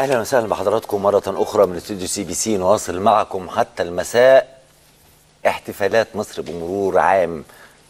اهلا وسهلا بحضراتكم مره اخرى من استوديو سي بي سي نواصل معكم حتى المساء احتفالات مصر بمرور عام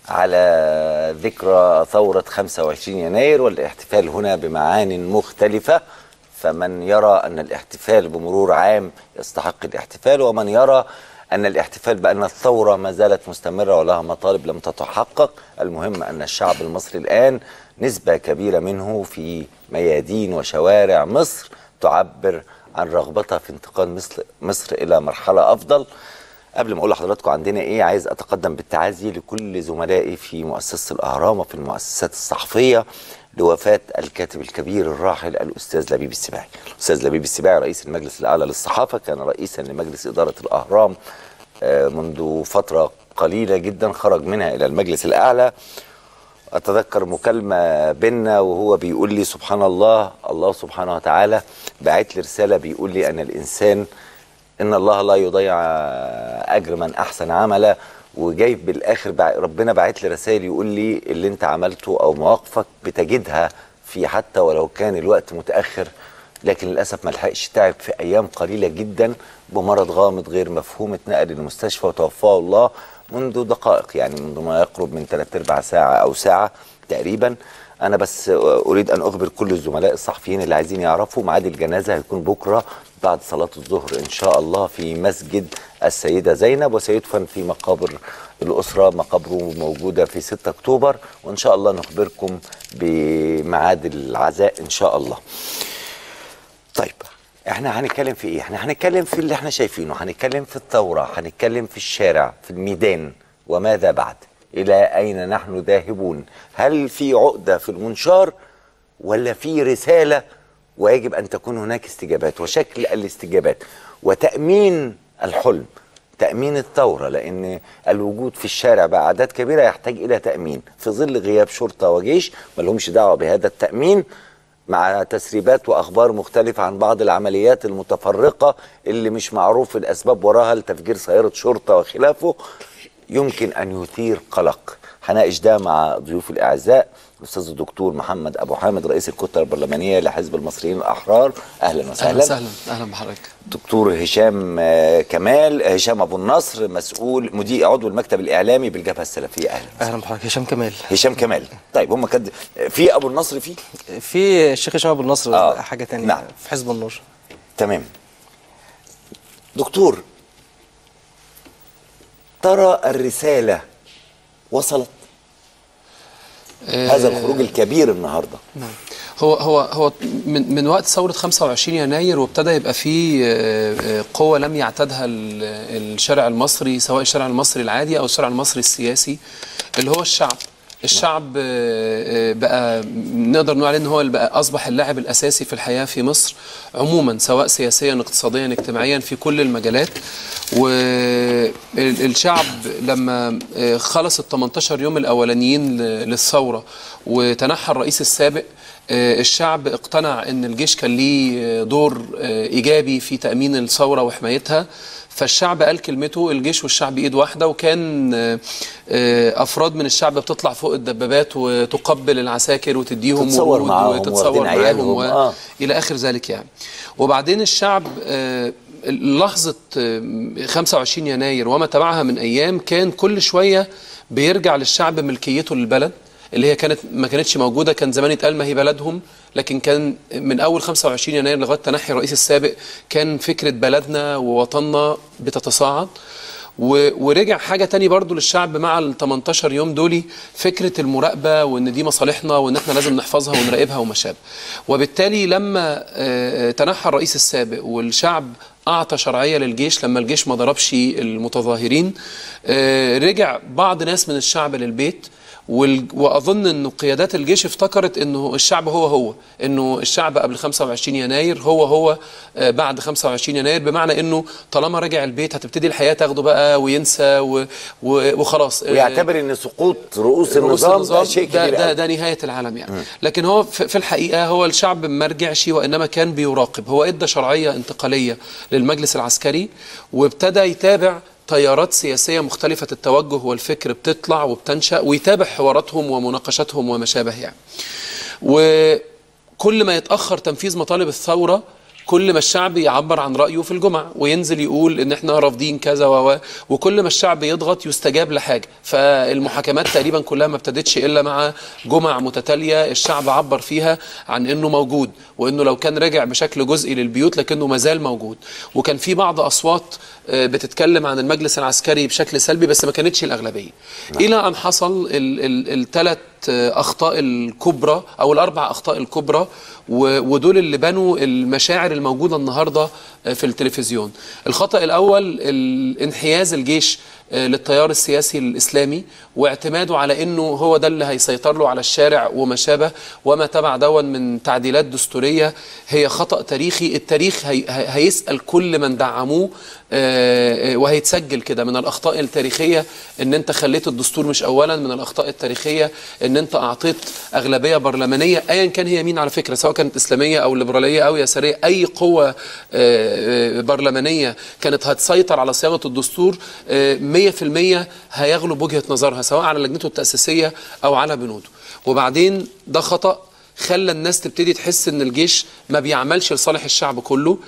على ذكرى ثوره 25 يناير والاحتفال هنا بمعان مختلفه فمن يرى ان الاحتفال بمرور عام يستحق الاحتفال ومن يرى ان الاحتفال بان الثوره ما زالت مستمره ولها مطالب لم تتحقق المهم ان الشعب المصري الان نسبه كبيره منه في ميادين وشوارع مصر تعبر عن رغبتها في انتقال مصر, مصر الى مرحله افضل قبل ما اقول لحضراتكم عندنا ايه عايز اتقدم بالتعازي لكل زملائي في مؤسسه الاهرام وفي المؤسسات الصحفيه لوفاه الكاتب الكبير الراحل الاستاذ لبيب السباعي. الاستاذ لبيب السباعي رئيس المجلس الاعلى للصحافه كان رئيسا لمجلس اداره الاهرام منذ فتره قليله جدا خرج منها الى المجلس الاعلى اتذكر مكالمه بينا وهو بيقول لي سبحان الله الله سبحانه وتعالى باعت لي رساله بيقول لي ان الانسان ان الله لا يضيع اجر من احسن عملا وجاي بالاخر ربنا باعت لي رسائل يقول لي اللي انت عملته او مواقفك بتجدها في حتى ولو كان الوقت متاخر لكن للاسف ما لحقش تعب في ايام قليله جدا بمرض غامض غير مفهوم اتنقل للمستشفى وتوفاه الله منذ دقائق يعني منذ ما يقرب من ثلاث ارباع ساعه او ساعه تقريبا انا بس اريد ان اخبر كل الزملاء الصحفيين اللي عايزين يعرفوا ميعاد الجنازه هيكون بكره بعد صلاه الظهر ان شاء الله في مسجد السيده زينب وسيدفن في مقابر الاسره مقابره موجوده في 6 اكتوبر وان شاء الله نخبركم بميعاد العزاء ان شاء الله. طيب احنا هنتكلم في ايه؟ احنا هنتكلم في اللي احنا شايفينه، هنتكلم في الثوره، هنتكلم في الشارع، في الميدان، وماذا بعد؟ الى اين نحن ذاهبون؟ هل في عقده في المنشار ولا في رساله ويجب ان تكون هناك استجابات وشكل الاستجابات وتامين الحلم تامين الثوره لان الوجود في الشارع باعداد كبيره يحتاج الى تامين في ظل غياب شرطه وجيش ما لهمش دعوه بهذا التامين مع تسريبات واخبار مختلفه عن بعض العمليات المتفرقه اللي مش معروف الاسباب وراها لتفجير سياره شرطه وخلافه يمكن ان يثير قلق هناقش ده مع ضيوف الاعزاء الاستاذ الدكتور محمد ابو حامد رئيس الكتله البرلمانيه لحزب المصريين الاحرار اهلا وسهلا اهلا وسهلا اهلا بحضرتك دكتور هشام كمال هشام ابو النصر مسؤول مدير عضو المكتب الاعلامي بالجبهه السلفيه اهلا اهلا بحضرتك هشام كمال هشام كمال طيب هم كد في ابو النصر فيه في الشيخ هشام ابو النصر آه. حاجه ثانيه نعم. في حزب النور تمام دكتور ترى الرساله وصلت هذا الخروج الكبير النهارده نعم هو هو هو من من وقت ثوره 25 يناير وابتدى يبقى في آه، آه، قوه لم يعتادها ال- الشارع المصري سواء الشارع المصري العادي او الشارع المصري السياسي اللي هو الشعب الشعب آه، آه، بقى نقدر نقول عليه ان هو اللي بقى اصبح اللاعب الاساسي في الحياه في مصر عموما سواء سياسيا اقتصاديا اجتماعيا في كل المجالات والشعب لما آه، خلص ال 18 يوم الاولانيين ل- للثوره وتنحى الرئيس السابق آه، الشعب اقتنع ان الجيش كان ليه آه، دور آه، ايجابي في تامين الثوره وحمايتها فالشعب قال كلمته الجيش والشعب ايد واحده وكان آه، آه، افراد من الشعب بتطلع فوق الدبابات وتقبل العساكر وتديهم تتصور ورود معاهم وتتصور واخدين معاهم عيالهم، و... آه. الى اخر ذلك يعني وبعدين الشعب آه، لحظه آه، 25 يناير وما تبعها من ايام كان كل شويه بيرجع للشعب ملكيته للبلد اللي هي كانت ما كانتش موجوده كان زمان يتقال ما هي بلدهم لكن كان من اول 25 يناير لغايه تنحي الرئيس السابق كان فكره بلدنا ووطننا بتتصاعد و- ورجع حاجة تاني برضو للشعب مع ال 18 يوم دولي فكرة المراقبة وان دي مصالحنا وان احنا لازم نحفظها ونراقبها وما شابه وبالتالي لما آه، تنحى الرئيس السابق والشعب أعطى شرعية للجيش لما الجيش ما ضربش المتظاهرين آه، رجع بعض ناس من الشعب للبيت وال- واظن انه قيادات الجيش افتكرت انه الشعب هو هو انه الشعب قبل 25 يناير هو هو آه، بعد 25 يناير بمعنى انه طالما رجع البيت هتبتدي الحياه تاخده بقى وينسى و و وخلاص آه، ويعتبر ان سقوط رؤوس رؤوس النظام ده شيء ده, كبير ده, قوي. ده نهايه العالم يعني لكن هو في في الحقيقه هو الشعب ما رجعش وانما كان بيراقب هو ادى شرعيه انتقاليه للمجلس العسكري وابتدى يتابع تيارات سياسيه مختلفه التوجه والفكر بتطلع وبتنشا ويتابع حواراتهم ومناقشاتهم وما شابه يعني وكل ما يتاخر تنفيذ مطالب الثوره كل ما الشعب يعبر عن رايه في الجمع وينزل يقول ان احنا رافضين كذا و و- وكل ما الشعب يضغط يستجاب لحاجه فالمحاكمات تقريبا كلها ما ابتدتش الا مع جمع متتاليه الشعب عبر فيها عن انه موجود وانه لو كان رجع بشكل جزئي للبيوت لكنه ما زال موجود وكان في بعض اصوات آه، بتتكلم عن المجلس العسكري بشكل سلبي بس ما كانتش الاغلبيه الى ان حصل الثلاث اخطاء الكبرى او الاربع اخطاء الكبرى و- ودول اللي بنوا المشاعر الموجوده النهارده آه، في التلفزيون الخطا الاول الانحياز الجيش آه، للتيار السياسي الاسلامي واعتماده على انه هو ده اللي هيسيطر له على الشارع وما شابه وما تبع دون من تعديلات دستوريه هي خطا تاريخي التاريخ هي هي- هيسال كل من دعموه آه، آه، وهيتسجل كده من الاخطاء التاريخيه ان انت خليت الدستور مش اولا من الاخطاء التاريخيه ان انت اعطيت اغلبيه برلمانيه ايا كان هي مين على فكره سواء كانت اسلاميه او ليبراليه او يساريه اي قوه آه، آه، برلمانيه كانت هتسيطر على صياغه الدستور آه، 100% هيغلب وجهه نظرها سواء على لجنته التاسيسيه او على بنوده وبعدين ده خطا خلى الناس تبتدي تحس ان الجيش ما بيعملش لصالح الشعب كله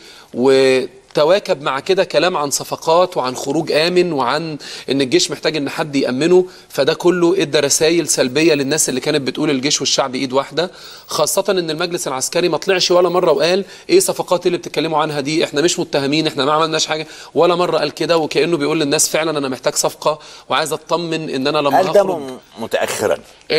وتواكب مع كده كلام عن صفقات وعن خروج امن وعن ان الجيش محتاج ان حد يامنه فده كله ادى رسائل سلبيه للناس اللي كانت بتقول الجيش والشعب ايد واحده خاصه ان المجلس العسكري ما طلعش ولا مره وقال ايه صفقات اللي بتتكلموا عنها دي احنا مش متهمين احنا ما عملناش حاجه ولا مره قال كده وكانه بيقول للناس فعلا انا محتاج صفقه وعايز اطمن ان انا لما هل ده هخرج م- متاخرا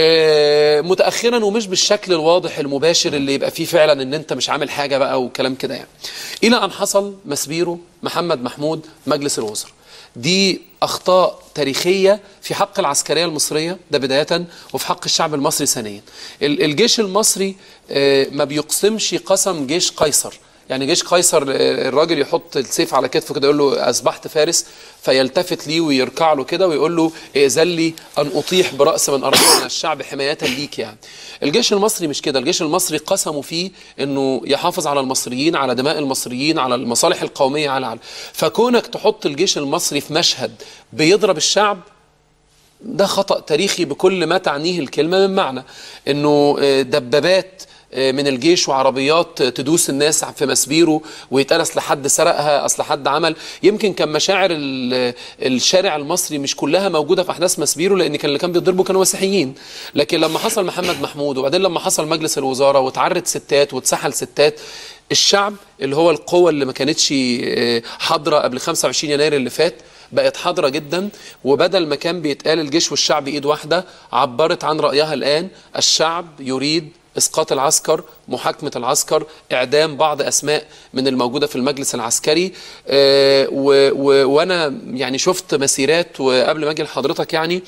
آه، متاخرا ومش بالشكل الواضح المباشر اللي يبقى فيه فعلا ان انت مش عامل حاجه بقى وكلام كده يعني الى ان حصل مسبيرو محمد محمود مجلس الوزراء دي اخطاء تاريخيه في حق العسكريه المصريه ده بدايه وفي حق الشعب المصري ثانيا ال- الجيش المصري آه، ما بيقسمش قسم جيش قيصر يعني جيش قيصر آه، الراجل يحط السيف على كتفه كده يقول له اصبحت فارس فيلتفت ليه ويركع له كده ويقول له ائذن لي ان اطيح براس من اراد من الشعب حمايه ليك يعني. الجيش المصري مش كده، الجيش المصري قسموا فيه انه يحافظ على المصريين، على دماء المصريين، على المصالح القوميه على على فكونك تحط الجيش المصري في مشهد بيضرب الشعب ده خطأ تاريخي بكل ما تعنيه الكلمة من معنى انه آه، دبابات آه، من الجيش وعربيات تدوس الناس في مسبيره ويتقال اصل حد سرقها اصل حد عمل يمكن كان مشاعر ال- الشارع المصري مش كلها موجوده في احداث مسبيره لان كان اللي كان بيضربوا كانوا مسيحيين لكن لما حصل محمد محمود وبعدين لما حصل مجلس الوزاره واتعرت ستات واتسحل ستات الشعب اللي هو القوة اللي ما كانتش آه، حاضرة قبل 25 يناير اللي فات بقت حاضرة جدا وبدل ما كان بيتقال الجيش والشعب ايد واحدة عبرت عن رأيها الآن الشعب يريد اسقاط العسكر محاكمه العسكر اعدام بعض اسماء من الموجوده في المجلس العسكري آه، و- و- وانا يعني شفت مسيرات وقبل ما اجي لحضرتك يعني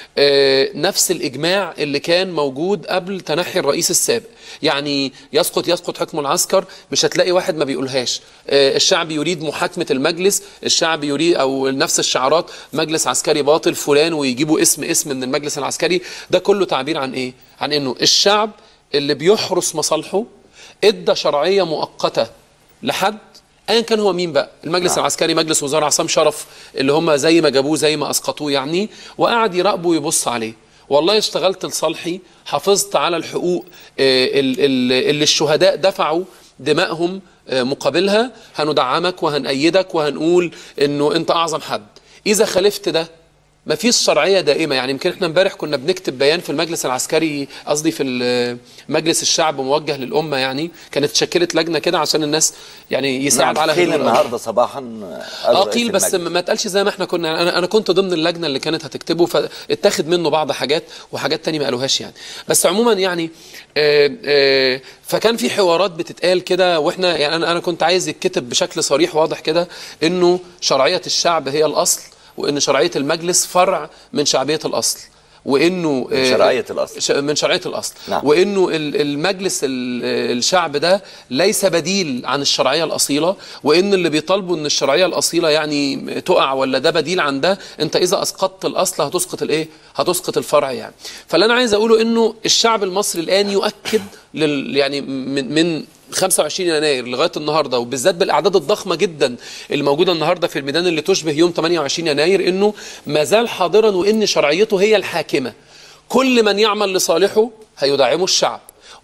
آه، نفس الاجماع اللي كان موجود قبل تنحي الرئيس السابق يعني يسقط يسقط حكم العسكر مش هتلاقي واحد ما بيقولهاش آه، الشعب يريد محاكمه المجلس الشعب يريد او نفس الشعارات مجلس عسكري باطل فلان ويجيبوا اسم اسم من المجلس العسكري ده كله تعبير عن ايه عن انه الشعب اللي بيحرس مصالحه ادى شرعيه مؤقته لحد ايا كان هو مين بقى المجلس نعم. العسكري مجلس وزاره عصام شرف اللي هم زي ما جابوه زي ما اسقطوه يعني وقعد يراقبه ويبص عليه والله اشتغلت لصالحي حافظت على الحقوق آه، ال- ال- اللي الشهداء دفعوا دمائهم آه، مقابلها هندعمك وهنأيدك وهنقول انه انت اعظم حد اذا خالفت ده ما فيش شرعيه دائمه يعني يمكن احنا امبارح كنا بنكتب بيان في المجلس العسكري قصدي في ال- مجلس الشعب موجه للامه يعني كانت اتشكلت لجنه كده عشان الناس يعني يساعد على قيل هدوء الأمر. النهارده صباحا اه قيل بس ما ما اتقالش زي ما احنا كنا يعني انا انا كنت ضمن اللجنه اللي كانت هتكتبه فاتاخد منه بعض حاجات وحاجات تانية ما قالوهاش يعني بس عموما يعني آه آه فكان في حوارات بتتقال كده واحنا يعني انا انا كنت عايز يتكتب بشكل صريح واضح كده انه شرعيه الشعب هي الاصل وان شرعيه المجلس فرع من شعبيه الاصل وانه من آه، شرعية الأصل. ش- من شرعيه الاصل نعم. وانه ال- المجلس ال- الشعب ده ليس بديل عن الشرعيه الاصيله وان اللي بيطالبوا ان الشرعيه الاصيله يعني تقع ولا ده بديل عن ده انت اذا اسقطت الاصل هتسقط الايه هتسقط الفرع يعني فاللي انا عايز اقوله انه الشعب المصري الان يؤكد لل يعني من من 25 يناير لغايه النهارده وبالذات بالاعداد الضخمه جدا اللي موجوده النهارده في الميدان اللي تشبه يوم 28 يناير انه ما زال حاضرا وان شرعيته هي الحاكمه كل من يعمل لصالحه هيدعمه الشعب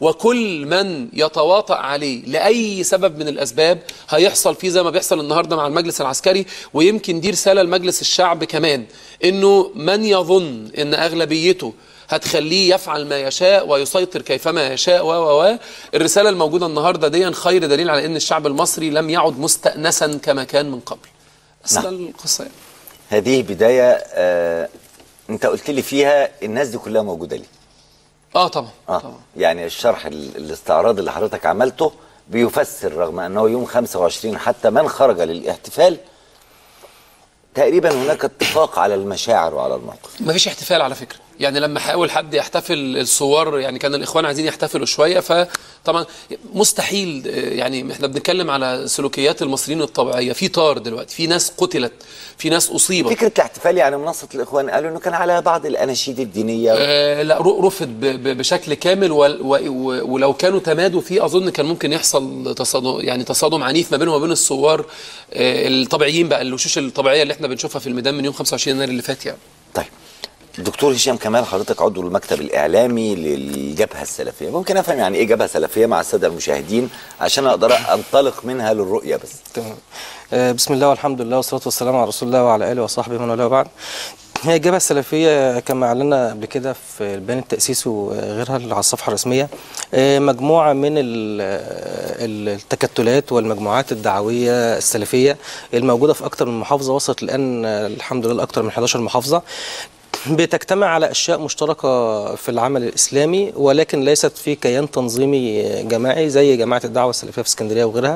وكل من يتواطأ عليه لأي سبب من الأسباب هيحصل فيه زي ما بيحصل النهاردة مع المجلس العسكري ويمكن دي رسالة لمجلس الشعب كمان إنه من يظن إن أغلبيته هتخليه يفعل ما يشاء ويسيطر كيفما يشاء و و و الرسالة الموجودة النهاردة دي خير دليل على إن الشعب المصري لم يعد مستأنسا كما كان من قبل بس نعم. ده القصة يعني. هذه بدايه آه انت قلت لي فيها الناس دي كلها موجوده ليه اه طبعا اه طبعا يعني الشرح ال- الاستعراض اللي حضرتك عملته بيفسر رغم انه يوم 25 حتى من خرج للاحتفال تقريبا هناك اتفاق على المشاعر وعلى الموقف ما فيش احتفال على فكره يعني لما حاول حد يحتفل الثوار يعني كان الاخوان عايزين يحتفلوا شويه فطبعا مستحيل آه، يعني احنا بنتكلم على سلوكيات المصريين الطبيعيه في طار دلوقتي في ناس قتلت في ناس اصيبت فكره الاحتفال يعني منصه الاخوان قالوا انه كان على بعض الاناشيد الدينيه آه لا ر- رفض ب- ب- بشكل كامل وال- و- و- ولو كانوا تمادوا فيه اظن كان ممكن يحصل تصادم يعني تصادم عنيف ما بينهم وبين الثوار آه الطبيعيين بقى الوشوش الطبيعيه اللي احنا بنشوفها في الميدان من يوم 25 يناير اللي فات يعني طيب دكتور هشام كمال حضرتك عضو المكتب الاعلامي للجبهه السلفيه ممكن افهم يعني ايه جبهه سلفيه مع الساده المشاهدين عشان اقدر انطلق منها للرؤيه بس تمام آه، بسم الله والحمد لله والصلاة والسلام على رسول الله وعلى آله وصحبه من والاه وبعد هي الجبهة السلفية كما أعلنا قبل كده في البيان التأسيس وغيرها اللي على الصفحة الرسمية آه، مجموعة من ال- ال- التكتلات والمجموعات الدعوية السلفية الموجودة في أكثر من محافظة وصلت الآن آه، الحمد لله أكثر من 11 محافظة بتجتمع على أشياء مشتركة في العمل الإسلامي ولكن ليست في كيان تنظيمي جماعي زي جماعة الدعوة السلفية في اسكندرية وغيرها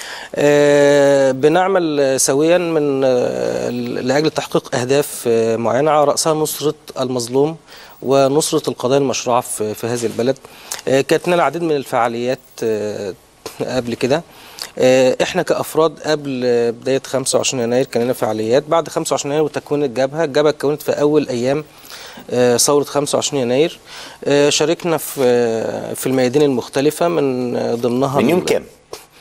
آه، بنعمل سويا من آه، لأجل تحقيق أهداف آه، معينة على رأسها نصرة المظلوم ونصرة القضايا المشروعة في في هذه البلد آه، كانت لنا العديد من الفعاليات آه، قبل كده آه، احنا كافراد قبل آه، بدايه 25 يناير كان لنا فعاليات بعد 25 يناير وتكوين الجبهه الجبهه اتكونت في اول ايام آه، ثوره 25 يناير آه، شاركنا في آه، في الميادين المختلفه من آه، ضمنها من يوم ال- كام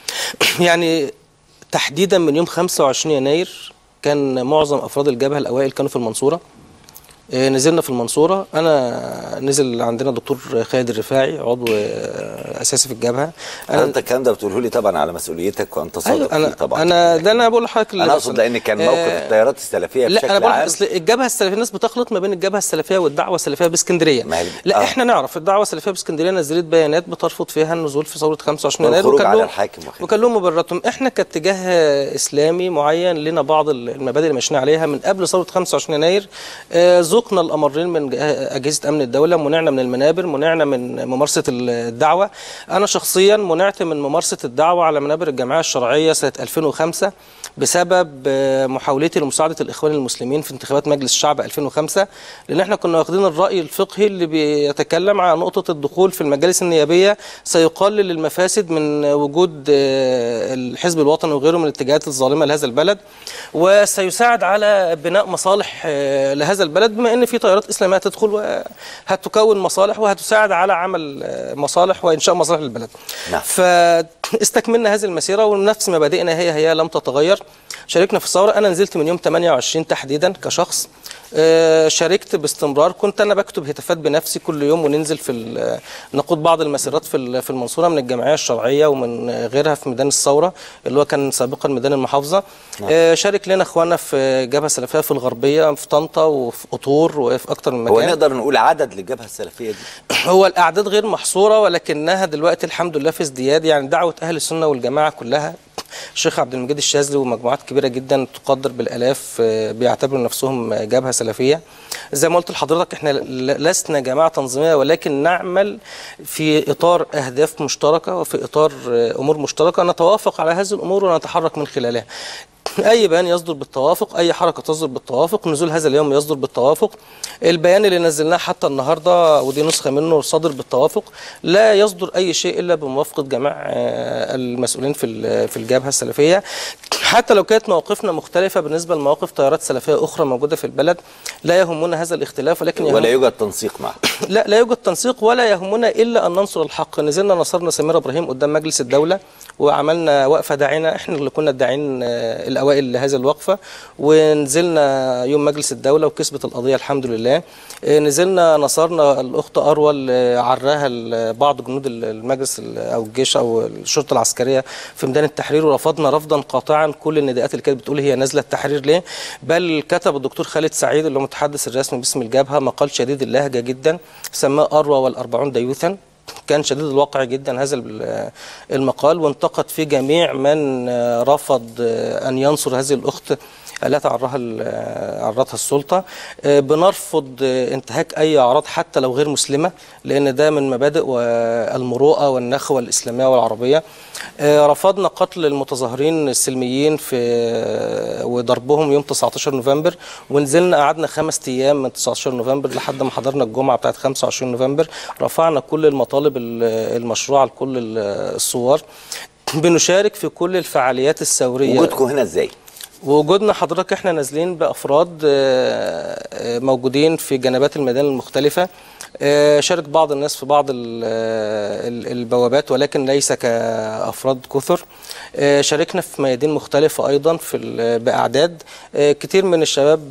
يعني تحديدا من يوم 25 يناير كان معظم افراد الجبهه الاوائل كانوا في المنصوره آه، نزلنا في المنصوره انا نزل عندنا دكتور خالد الرفاعي عضو آه، اساسي في الجبهه انا حضرتك الكلام ده بتقوله لي طبعا على مسؤوليتك وانت صادق أيوة فيه انا طبعا انا ده انا بقول لحضرتك اللي انا اقصد بيحصل. لان كان موقف آه، التيارات السلفيه لا بشكل انا بقول لك عام اصل الجبهه السلفيه الناس بتخلط ما بين الجبهه السلفيه والدعوه السلفيه باسكندريه ما هي- لا آه. احنا نعرف الدعوه السلفيه باسكندريه نزلت بيانات بترفض فيها النزول في ثوره 25 يناير والخروج وكان على لهم- الحاكم وخلافه. وكان لهم مبرراتهم احنا كاتجاه اسلامي معين لنا بعض المبادئ اللي مشينا عليها من قبل ثوره 25 يناير آه، ذقنا الامرين من جه- اجهزه امن الدوله منعنا من المنابر منعنا من ممارسه الدعوه انا شخصيا منعت من ممارسه الدعوه على منابر الجمعيه الشرعيه سنه 2005 بسبب آه، محاولتي لمساعده الاخوان المسلمين في انتخابات مجلس الشعب 2005 لان احنا كنا واخدين الراي الفقهي اللي بيتكلم على نقطه الدخول في المجالس النيابيه سيقلل المفاسد من وجود آه، الحزب الوطني وغيره من الاتجاهات الظالمه لهذا البلد وسيساعد على بناء مصالح آه، لهذا البلد بما ان في تيارات اسلاميه تدخل وهتكون مصالح وهتساعد على عمل آه، مصالح وانشاء مصالح للبلد نعم. فاستكملنا هذه المسيره ونفس مبادئنا هي هي لم تتغير شاركنا في الثوره انا نزلت من يوم 28 تحديدا كشخص آه، شاركت باستمرار كنت انا بكتب هتافات بنفسي كل يوم وننزل في ال- نقود بعض المسيرات في ال- في المنصوره من الجمعيه الشرعيه ومن غيرها في ميدان الثوره اللي هو كان سابقا ميدان المحافظه آه، شارك لنا اخواننا في جبهه سلفيه في الغربيه في طنطا وفي قطور وفي اكتر من هو مكان نقدر نقول عدد للجبهه السلفيه دي هو الاعداد غير محصوره ولكنها دلوقتي الحمد لله في ازدياد يعني دعوه اهل السنه والجماعه كلها الشيخ عبد المجيد الشاذلي ومجموعات كبيره جدا تقدر بالالاف آه، بيعتبروا نفسهم جبهه سلفيه زي ما قلت لحضرتك احنا ل- لسنا جماعه تنظيميه ولكن نعمل في اطار اهداف مشتركه وفي اطار آه، امور مشتركه نتوافق على هذه الامور ونتحرك من خلالها اي بيان يصدر بالتوافق اي حركه تصدر بالتوافق نزول هذا اليوم يصدر بالتوافق البيان اللي نزلناه حتى النهارده ودي نسخه منه صادر بالتوافق لا يصدر اي شيء الا بموافقه جميع آه، المسؤولين في ال- في الجبهه السلفيه حتى لو كانت مواقفنا مختلفه بالنسبه لمواقف تيارات سلفيه اخرى موجوده في البلد لا يهمنا هذا الاختلاف ولكن يهم ولا يوجد تنسيق معه لا لا يوجد تنسيق ولا يهمنا الا ان ننصر الحق نزلنا نصرنا سمير ابراهيم قدام مجلس الدوله وعملنا وقفه داعمه احنا اللي كنا الداعين آه، الاوائل لهذه الوقفه ونزلنا يوم مجلس الدوله وكسبت القضيه الحمد لله آه، نزلنا نصرنا الاخت اروى اللي عراها ال- بعض جنود ال- المجلس ال- او الجيش او الشرطه العسكريه في ميدان التحرير ورفضنا رفضا قاطعا كل النداءات اللي كانت بتقول هي نازله التحرير ليه بل كتب الدكتور خالد سعيد اللي هو المتحدث الرسمي باسم الجبهه مقال شديد اللهجه جدا سماه اروى والاربعون ديوثا كان شديد الواقع جدا هذا ال- المقال وانتقد فيه جميع من آه، رفض آه، ان ينصر هذه الاخت التي عرها ال- آه، عرتها السلطه آه، بنرفض آه، انتهاك اي اعراض حتى لو غير مسلمه لان ده من مبادئ المروءه والنخوه الاسلاميه والعربيه آه، رفضنا قتل المتظاهرين السلميين في آه، وضربهم يوم 19 نوفمبر ونزلنا قعدنا خمس ايام من 19 نوفمبر لحد ما حضرنا الجمعه بتاعت 25 نوفمبر رفعنا كل المطالب ال- المشروعه لكل ال- الثوار بنشارك في كل الفعاليات الثوريه وجودكم هنا ازاي؟ وجودنا حضرتك احنا نازلين بافراد آه، آه، موجودين في جنبات الميدان المختلفه آه، شارك بعض الناس في بعض ال- آه، ال- البوابات ولكن ليس كافراد كثر آه، شاركنا في ميادين مختلفه ايضا في ال- باعداد آه، كتير من الشباب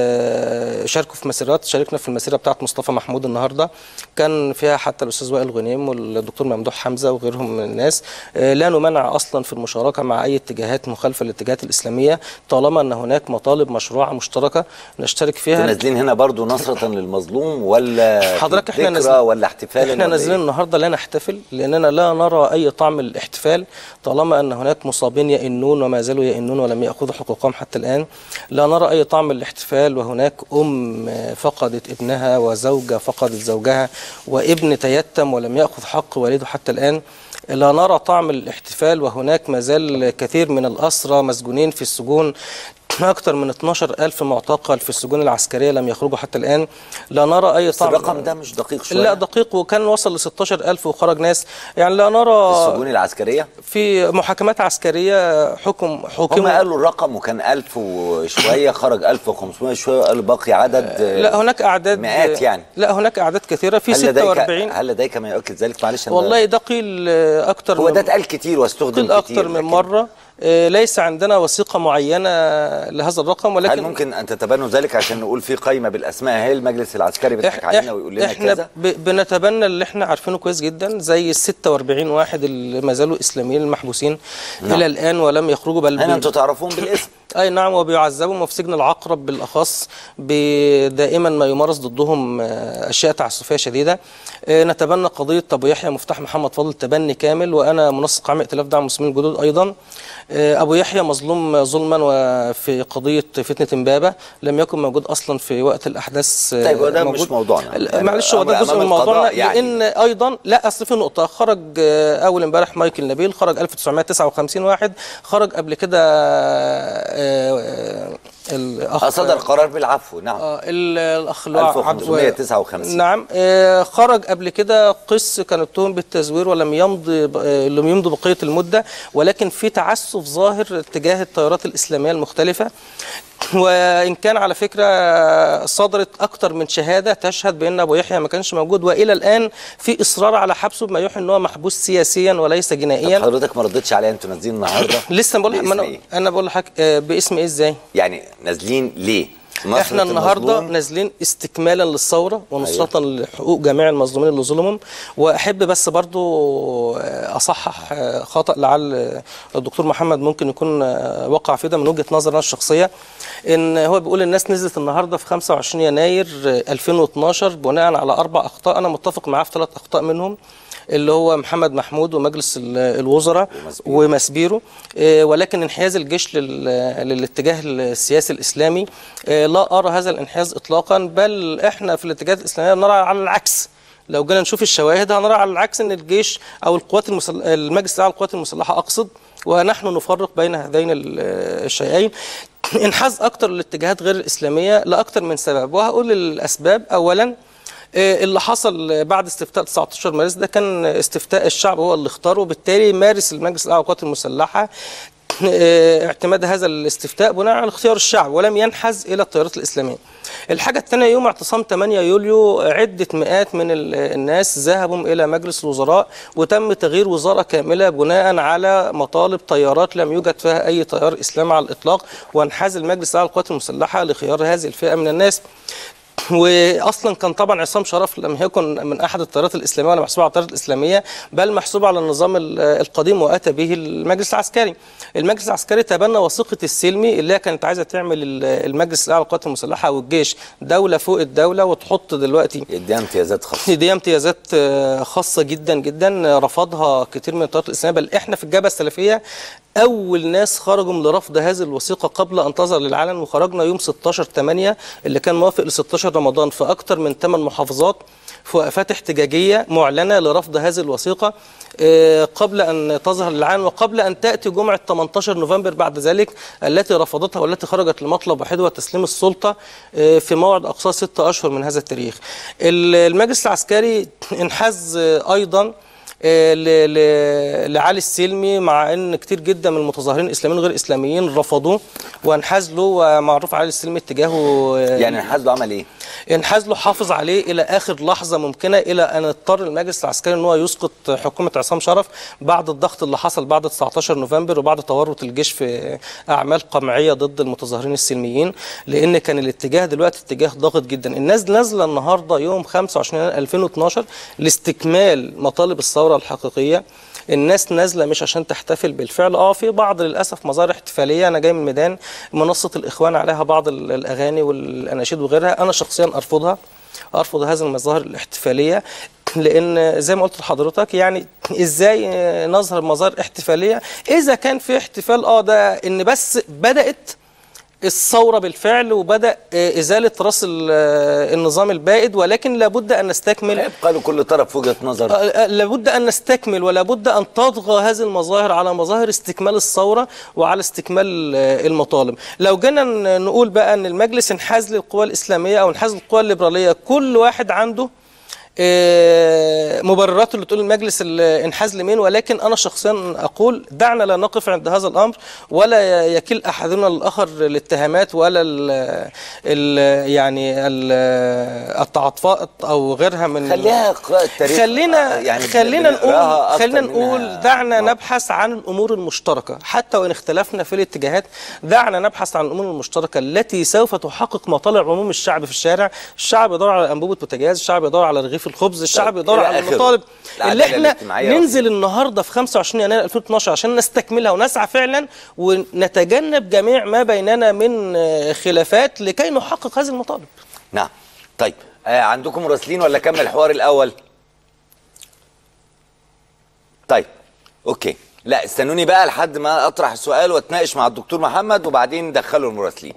آه، شاركوا في مسيرات شاركنا في المسيره بتاعت مصطفى محمود النهارده كان فيها حتى الاستاذ وائل غنيم والدكتور ممدوح حمزه وغيرهم من الناس آه، لا نمنع اصلا في المشاركه مع اي اتجاهات مخالفه للاتجاهات الاسلاميه طالما ان هناك مطالب مشروعه مشتركه نشترك فيها انتوا نازلين هنا برضو نصرة للمظلوم ولا حضرتك احنا ذكرى نازلين ولا احتفالا احنا ولا نازلين إيه؟ النهارده لا نحتفل لاننا لا نرى اي طعم الاحتفال طالما ان هناك مصابين يئنون وما زالوا يئنون ولم ياخذوا حقوقهم حتى الان لا نرى اي طعم الاحتفال وهناك ام فقدت ابنها وزوجه فقدت زوجها وابن تيتم ولم ياخذ حق والده حتى الان لا نرى طعم الاحتفال وهناك ما زال كثير من الأسرى مسجونين في السجون أكثر من 12 ألف معتقل في السجون العسكرية لم يخرجوا حتى الآن لا نرى أي بس طعم الرقم ده مش دقيق شويه لا دقيق وكان وصل ل 16 ألف وخرج ناس يعني لا نرى السجون العسكريه في محاكمات عسكرية حكم هم حكم قالوا الرقم وكان 1000 وشويه خرج 1500 شويه قالوا باقي عدد لا هناك أعداد مئات يعني لا هناك أعداد كثيرة في هل لديك 46 هل لديك ما يؤكد ذلك معلش أنا والله ده قيل آه، أكتر هو من- ده اتقال كتير واستخدم قيل كتير أكتر من لكن مرة آه، ليس عندنا وثيقة معينة لهذا الرقم ولكن هل ممكن ان تتبنوا ذلك عشان نقول في قائمه بالاسماء هي المجلس العسكري بيضحك إح- علينا إح- ويقول لنا احنا كذا ب- بنتبنى اللي احنا عارفينه كويس جدا زي ال 46 واحد اللي ما زالوا اسلاميين المحبوسين نعم. الى الان ولم يخرجوا بل هنا بي- انتوا تعرفون بالاسم اي نعم وبيعذبوا وفي سجن العقرب بالاخص ب- دائما ما يمارس ضدهم آه، اشياء تعسفيه شديده آه، نتبنى قضيه ابو يحيى مفتاح محمد فاضل تبني كامل وانا منسق عام ائتلاف دعم المسلمين الجدد ايضا آه، ابو يحيى مظلوم ظلما وفي قضيه فتنه امبابه لم يكن موجود اصلا في وقت الاحداث آه، طيب وده مش موجود. موضوعنا. لا، يعني معلش هو ده أمر جزء أمام من موضوعنا القضاء يعني. لان ايضا لا اصل في نقطه خرج آه، اول امبارح مايكل نبيل خرج 1959 واحد خرج قبل كده آه، آه، الاخ آه، صدر قرار بالعفو نعم آه، ال- الاخ اللي هو عبد- 1559. نعم آه، خرج قبل كده قس كان اتهم بالتزوير ولم يمضي ب- آه، لم يمضي بقيه المده ولكن في تعسف ظاهر تجاه التيارات الاسلاميه المختلفه وان كان على فكره صدرت اكتر من شهاده تشهد بان ابو يحيى ما كانش موجود والى الان في اصرار على حبسه بما يوحي ان هو محبوس سياسيا وليس طب جنائيا حضرتك ما ردتش عليا انتوا نازلين النهارده لسه بقول باسم ما انا إيه؟ انا بقول لحضرتك آه، باسم ايه ازاي يعني نازلين ليه؟ نصرة احنا النهارده المظلوم؟ نازلين استكمالا للثوره ونصره أيوة. لحقوق جميع المظلومين اللي ظلمهم واحب بس برضو آه، اصحح آه، خطا لعل آه، الدكتور محمد ممكن يكون آه، وقع في ده من وجهه نظري انا الشخصيه ان هو بيقول الناس نزلت النهارده في 25 يناير آه، 2012 بناء على اربع اخطاء انا متفق معاه في ثلاث اخطاء منهم اللي هو محمد محمود ومجلس ال- الوزراء ومسبيرو. ومسبيرو آه، ولكن انحياز الجيش لل- للاتجاه السياسي الاسلامي آه، لا ارى هذا الانحياز اطلاقا بل احنا في الاتجاهات الاسلاميه نرى على العكس لو جينا نشوف الشواهد هنرى على العكس ان الجيش او القوات المسل... المجلس الاعلى للقوات المسلحه اقصد ونحن نفرق بين هذين ال- الشيئين انحاز اكتر للاتجاهات غير الاسلاميه لاكثر من سبب وهقول الاسباب اولا آه، اللي حصل بعد استفتاء 19 مارس ده كان استفتاء الشعب هو اللي اختاره وبالتالي مارس المجلس الاعلى للقوات المسلحه آه، اعتماد هذا الاستفتاء بناء على اختيار الشعب ولم ينحز الى التيارات الاسلاميه. الحاجه الثانيه يوم اعتصام 8 يوليو عده مئات من ال- الناس ذهبوا الى مجلس الوزراء وتم تغيير وزاره كامله بناء على مطالب طيارات لم يوجد فيها اي تيار اسلامي على الاطلاق وانحاز المجلس على القوات المسلحه لخيار هذه الفئه من الناس. واصلا كان طبعا عصام شرف لم يكن من احد التيارات الاسلاميه ولا محسوب على التيارات الاسلاميه بل محسوب على النظام ال- القديم واتى به المجلس العسكري. المجلس العسكري تبنى وثيقه السلمي اللي هي كانت عايزه تعمل ال- المجلس الاعلى للقوات المسلحه والجيش دوله فوق الدوله وتحط دلوقتي يديها امتيازات خاصه دي امتيازات آه، خاصة جدا جدا آه، رفضها كتير من التيارات الإسلامية بل إحنا في الجبهة السلفية أول ناس خرجوا من لرفض هذه الوثيقة قبل أن تظهر للعلن وخرجنا يوم 16 8 اللي كان موافق ل 16 رمضان في أكثر من 8 محافظات في وقفات احتجاجية معلنة لرفض هذه الوثيقة آه، قبل أن تظهر للعلن وقبل أن تأتي جمعة 18 نوفمبر بعد ذلك التي رفضتها والتي خرجت لمطلب واحد هو تسليم السلطة آه، في موعد أقصى ستة أشهر من هذا التاريخ ال- المجلس العسكري انحاز آه، أيضا آه، ل- ل- لعلي السلمي مع ان كتير جدا من المتظاهرين الاسلاميين غير اسلاميين رفضوه وانحاز له ومعروف علي السلمي اتجاهه آه، يعني حاسبه عمل ايه؟ انحاز له حافظ عليه الى اخر لحظه ممكنه الى ان اضطر المجلس العسكري ان هو يسقط حكومه عصام شرف بعد الضغط اللي حصل بعد 19 نوفمبر وبعد تورط الجيش في اعمال قمعيه ضد المتظاهرين السلميين لان كان الاتجاه دلوقتي اتجاه ضاغط جدا الناس نازله النهارده يوم 25 يناير 2012 لاستكمال مطالب الثوره الحقيقيه الناس نازله مش عشان تحتفل بالفعل اه في بعض للاسف مظاهر احتفاليه انا جاي من الميدان منصه الاخوان عليها بعض ال- الاغاني والاناشيد وغيرها انا شخصيا ارفضها ارفض هذه المظاهر الاحتفاليه لان زي ما قلت لحضرتك يعني ازاي نظهر مظاهر احتفاليه اذا كان في احتفال اه ده ان بس بدات الثوره بالفعل وبدا آه، ازاله راس ال- آه، النظام البائد ولكن لابد ان نستكمل يبقى لكل طرف وجهه نظر آه، آه، لابد ان نستكمل ولا بد ان تطغى هذه المظاهر على مظاهر استكمال الثوره وعلى استكمال آه، المطالب لو جينا ن- نقول بقى ان المجلس انحاز للقوى الاسلاميه او انحاز للقوى الليبراليه كل واحد عنده آه، مبرراته اللي تقول المجلس الانحاز لمين ولكن انا شخصيا اقول دعنا لا نقف عند هذا الامر ولا يكل احدنا الاخر الاتهامات ولا ال ال يعني ال التعاطفات او غيرها من خليها قراءة تاريخ خلينا آه، يعني خلينا بنقراها نقول أكتر خلينا منها نقول دعنا نقد. نبحث عن الامور المشتركه حتى وان اختلفنا في الاتجاهات دعنا نبحث عن الامور المشتركه التي سوف تحقق مطالع عموم الشعب في الشارع الشعب يدور على انبوبه بوتاجاز الشعب يدور على رغيف الخبز الشعب يدور إلى على آخره. المطالب العدالة اللي احنا الاجتماعية ننزل النهارده في 25 يناير 2012 عشان نستكملها ونسعى فعلا ونتجنب جميع ما بيننا من آه، خلافات لكي نحقق هذه المطالب نعم طيب آه عندكم مراسلين ولا كمل الحوار الاول طيب اوكي لا استنوني بقى لحد ما اطرح السؤال واتناقش مع الدكتور محمد وبعدين ندخله المراسلين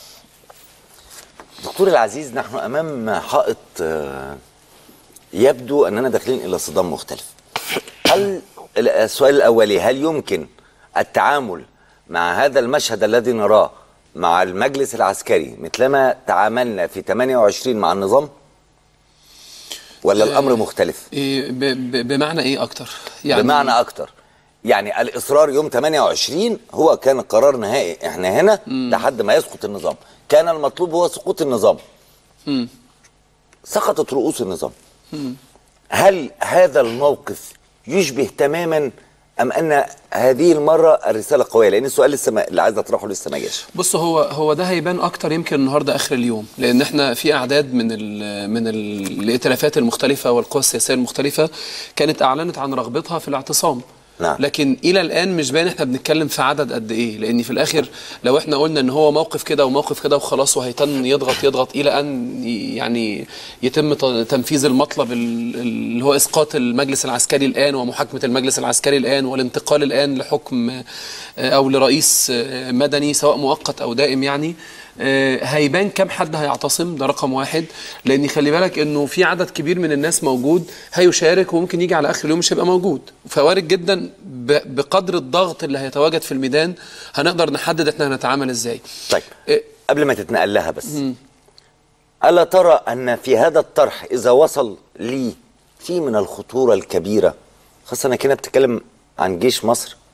دكتور العزيز نحن امام حائط آه، يبدو اننا داخلين الى صدام مختلف هل السؤال الاولي هل يمكن التعامل مع هذا المشهد الذي نراه مع المجلس العسكري مثلما تعاملنا في 28 مع النظام ولا الامر مختلف إيه ب- ب- بمعنى ايه اكتر يعني بمعنى اكتر يعني الاصرار يوم 28 هو كان قرار نهائي احنا هنا لحد ما يسقط النظام كان المطلوب هو سقوط النظام مم. سقطت رؤوس النظام هل هذا الموقف يشبه تماما ام ان هذه المره الرساله قويه لان السؤال لسه ما اللي عايز اطرحه لسه ما جاش بص هو هو ده هيبان اكتر يمكن النهارده اخر اليوم لان احنا في اعداد من ال من ال الائتلافات المختلفه والقوى السياسيه المختلفه كانت اعلنت عن رغبتها في الاعتصام نعم. لكن الى الان مش باين احنا بنتكلم في عدد قد ايه لان في الاخر لو احنا قلنا ان هو موقف كده وموقف كده وخلاص وهيتن يضغط يضغط الى ان ي- يعني يتم ت- تنفيذ المطلب ال- اللي هو اسقاط المجلس العسكري الان ومحاكمه المجلس العسكري الان والانتقال الان لحكم آه، او لرئيس آه، مدني سواء مؤقت او دائم يعني آه، هيبان كم حد هيعتصم ده رقم واحد لان خلي بالك انه في عدد كبير من الناس موجود هيشارك وممكن يجي على اخر اليوم مش هيبقى موجود فوارد جدا ب- بقدر الضغط اللي هيتواجد في الميدان هنقدر نحدد احنا هنتعامل ازاي طيب إيه. قبل ما تتنقل لها بس الا ترى ان في هذا الطرح اذا وصل لي في من الخطوره الكبيره خاصه انك هنا بتتكلم عن جيش مصر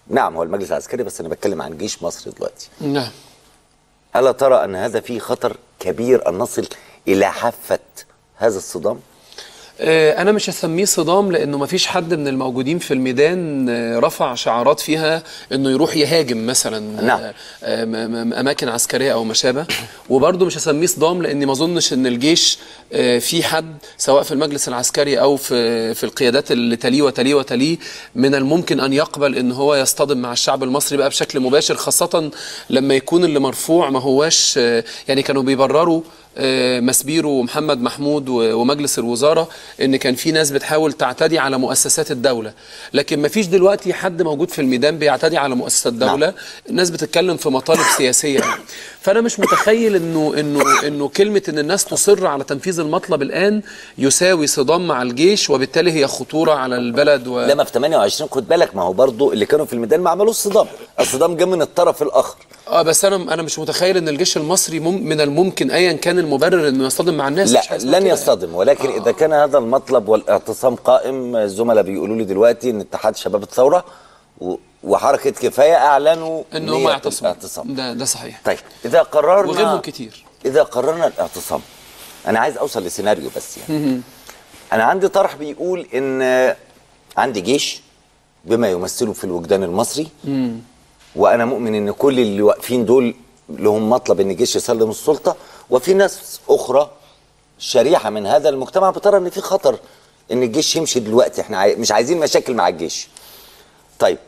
نعم هو المجلس العسكري بس انا بتكلم عن جيش مصر دلوقتي نعم الا ترى ان هذا فيه خطر كبير ان نصل الى حافه هذا الصدام آه، انا مش هسميه صدام لانه ما فيش حد من الموجودين في الميدان آه، رفع شعارات فيها انه يروح يهاجم مثلا نعم. آه، آه، م- م- اماكن عسكريه او ما شابه وبرضه مش هسميه صدام لاني ما اظنش ان الجيش آه، في حد سواء في المجلس العسكري او في في القيادات اللي تليه وتليه وتليه من الممكن ان يقبل ان هو يصطدم مع الشعب المصري بقى بشكل مباشر خاصه لما يكون اللي مرفوع ما هواش آه، يعني كانوا بيبرروا آه، مسبيرو ومحمد محمود و- ومجلس الوزاره ان كان في ناس بتحاول تعتدي على مؤسسات الدوله لكن ما فيش دلوقتي حد موجود في الميدان بيعتدي على مؤسسات الدوله الناس بتتكلم في مطالب سياسيه يعني. فانا مش متخيل انه انه انه كلمه ان الناس تصر على تنفيذ المطلب الان يساوي صدام مع الجيش وبالتالي هي خطوره على البلد و... لما في 28 خد بالك ما هو برضو اللي كانوا في الميدان ما عملوش صدام الصدام جه من الطرف الاخر اه بس انا انا مش متخيل ان الجيش المصري مم من الممكن ايا كان المبرر انه يصطدم مع الناس لا مش حاجة اسمها لن كده. يصطدم ولكن اذا كان هذا المطلب والاعتصام قائم الزملاء بيقولوا لي دلوقتي ان اتحاد شباب الثوره و- وحركه كفايه اعلنوا ان هم نية يعتصموا الاعتصام ده ده صحيح طيب اذا قررنا وغيرهم كتير اذا قررنا الاعتصام انا عايز اوصل لسيناريو بس يعني انا عندي طرح بيقول ان عندي جيش بما يمثله في الوجدان المصري وانا مؤمن ان كل اللي واقفين دول لهم مطلب ان الجيش يسلم السلطه وفي ناس اخرى شريحه من هذا المجتمع بترى ان في خطر ان الجيش يمشي دلوقتي احنا عاي... مش عايزين مشاكل مع الجيش طيب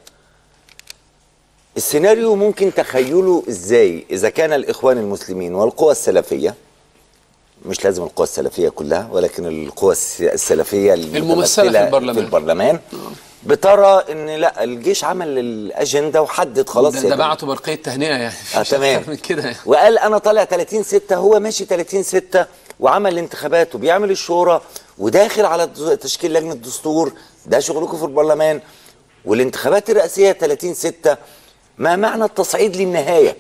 السيناريو ممكن تخيله ازاي اذا كان الاخوان المسلمين والقوى السلفيه مش لازم القوى السلفيه كلها ولكن القوى الس- السلفيه الممثلة في البرلمان. في البرلمان بترى ان لا الجيش عمل الاجنده وحدد خلاص ده, يا ده جماعة. بعتوا برقيه تهنئه يعني اه مش تمام أكتر من كده يعني. وقال انا طالع 30 6 هو ماشي 30 6 وعمل الانتخابات وبيعمل الشورى وداخل على الدز- تشكيل لجنه دستور ده شغلكم في البرلمان والانتخابات الرئاسيه 30 6 ما معنى التصعيد للنهايه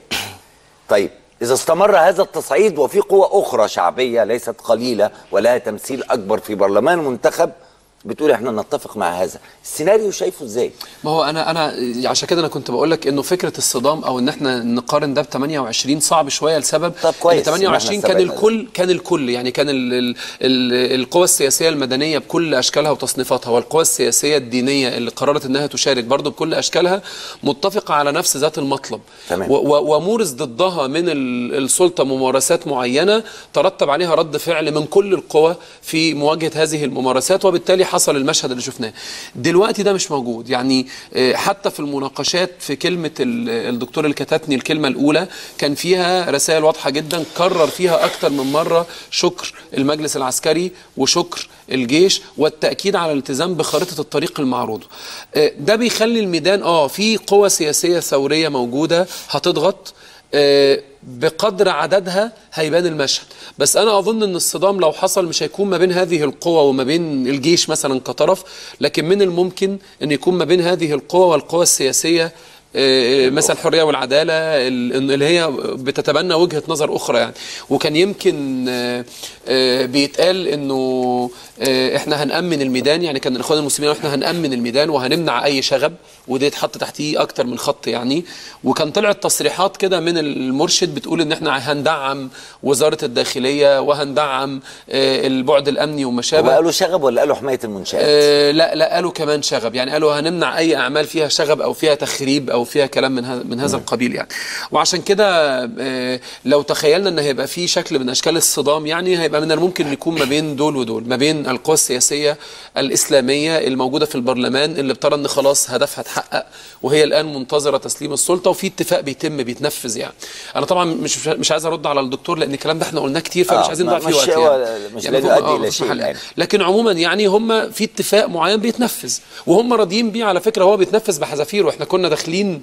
طيب إذا استمر هذا التصعيد وفي قوى أخرى شعبية ليست قليلة ولها تمثيل أكبر في برلمان منتخب بتقول احنا نتفق مع هذا السيناريو شايفه ازاي ما هو انا انا عشان كده انا كنت بقول لك انه فكره الصدام او ان احنا نقارن ده ب 28 صعب شويه لسبب طب كويس ان إن 28 إحنا كان سبقنا ده. الكل كان الكل يعني كان ال ال ال القوى السياسيه المدنيه بكل اشكالها وتصنيفاتها والقوى السياسيه الدينيه اللي قررت انها تشارك برضه بكل اشكالها متفقه على نفس ذات المطلب تمام. و- و- ومورس ضدها من ال- السلطه ممارسات معينه ترتب عليها رد فعل من كل القوى في مواجهه هذه الممارسات وبالتالي حصل المشهد اللي شفناه دلوقتي ده مش موجود يعني آه، حتى في المناقشات في كلمه ال- الدكتور الكتاتني الكلمه الاولى كان فيها رسائل واضحه جدا كرر فيها اكتر من مره شكر المجلس العسكري وشكر الجيش والتاكيد على الالتزام بخارطه الطريق المعروضه آه، ده بيخلي الميدان اه في قوى سياسيه ثوريه موجوده هتضغط آه، بقدر عددها هيبان المشهد بس انا اظن ان الصدام لو حصل مش هيكون ما بين هذه القوى وما بين الجيش مثلا كطرف لكن من الممكن ان يكون ما بين هذه القوى والقوى السياسيه آه، مثلا الحريه والعداله ال- اللي هي بتتبنى وجهه نظر اخرى يعني وكان يمكن آه، آه، بيتقال انه آه، احنا هنامن الميدان يعني كان الاخوان المسلمين احنا هنامن الميدان وهنمنع اي شغب وده اتحط تحتيه اكتر من خط يعني وكان طلعت تصريحات كده من المرشد بتقول ان احنا هندعم وزاره الداخليه وهندعم آه، البعد الامني وما هو شابه قالوا شغب ولا قالوا حمايه المنشات آه، لا لا قالوا كمان شغب يعني قالوا هنمنع اي اعمال فيها شغب او فيها تخريب او فيها كلام من هذا من هذا القبيل يعني وعشان كده آه، لو تخيلنا ان هيبقى في شكل من اشكال الصدام يعني هيبقى من الممكن ان يكون ما بين دول ودول ما بين القوى السياسيه الاسلاميه الموجوده في البرلمان اللي بترى ان خلاص هدفها اتحقق وهي الان منتظره تسليم السلطه وفي اتفاق بيتم بيتنفذ يعني انا طبعا مش مش عايز ارد على الدكتور لان الكلام ده احنا قلناه كتير فمش آه، عايزين ما- نضيع فيه مش وقت هو- يعني مش يعني لا فوق- يؤدي آه، إلى مش شيء محل. الآن. لكن عموما يعني هم في اتفاق معين بيتنفذ وهم راضيين بيه على فكره هو بيتنفذ بحذافير واحنا كنا داخلين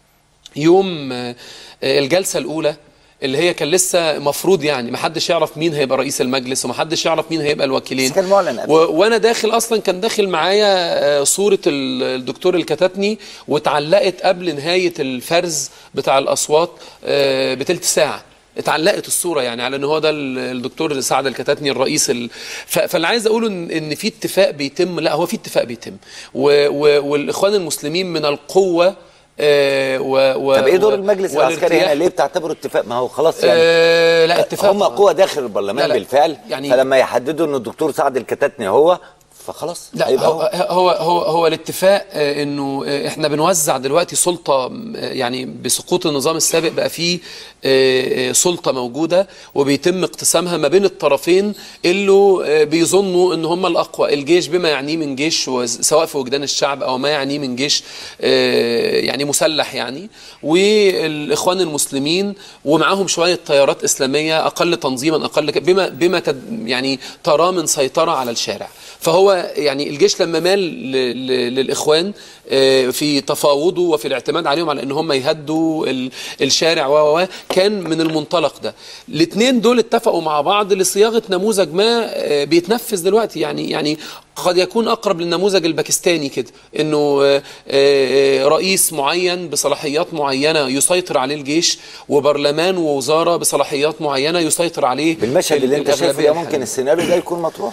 يوم آه، آه، الجلسه الاولى اللي هي كان لسه مفروض يعني محدش يعرف مين هيبقى رئيس المجلس ومحدش يعرف مين هيبقى الوكيلين بس كان معلن قبل. و... وانا داخل اصلا كان داخل معايا آه، صوره ال- الدكتور الكتاتني واتعلقت قبل نهايه الفرز بتاع الاصوات آه، بتلت ساعه اتعلقت الصوره يعني على ان هو ده ال- الدكتور سعد الكتاتني الرئيس ال... ف... فاللي عايز اقوله ان ان في اتفاق بيتم لا هو في اتفاق بيتم و... و... والاخوان المسلمين من القوه آه، و و طب ايه دور و- المجلس العسكري والارتياح. هنا ليه بتعتبره اتفاق ما هو خلاص يعني آه، لا اتفاق هم طبعاً. قوة داخل البرلمان لا، لا. بالفعل يعني- فلما يحددوا ان الدكتور سعد الكتاتني هو فخلاص لا هيبقى هو هو هو, هو الاتفاق آه، انه آه، احنا بنوزع دلوقتي سلطه آه، يعني بسقوط النظام السابق بقى فيه آه، آه، سلطه موجوده وبيتم اقتسامها ما بين الطرفين اللي آه، بيظنوا ان هم الاقوى الجيش بما يعنيه من جيش وز- سواء في وجدان الشعب او ما يعنيه من جيش آه، يعني مسلح يعني والاخوان المسلمين ومعاهم شويه تيارات اسلاميه اقل تنظيما اقل ك- بما بما تد- يعني تراه من سيطره على الشارع فهو يعني الجيش لما مال ل- ل- للاخوان آه، في تفاوضه وفي الاعتماد عليهم على ان هم يهدوا ال- الشارع و و و كان من المنطلق ده الاثنين دول اتفقوا مع بعض لصياغه نموذج ما آه، بيتنفذ دلوقتي يعني يعني قد يكون اقرب للنموذج الباكستاني كده انه آه، آه، رئيس معين بصلاحيات معينه يسيطر عليه الجيش وبرلمان ووزاره بصلاحيات معينه يسيطر عليه بالمشهد اللي ال- انت شايفه الأغلبية ده ممكن الحالية. السيناريو ده يكون مطروح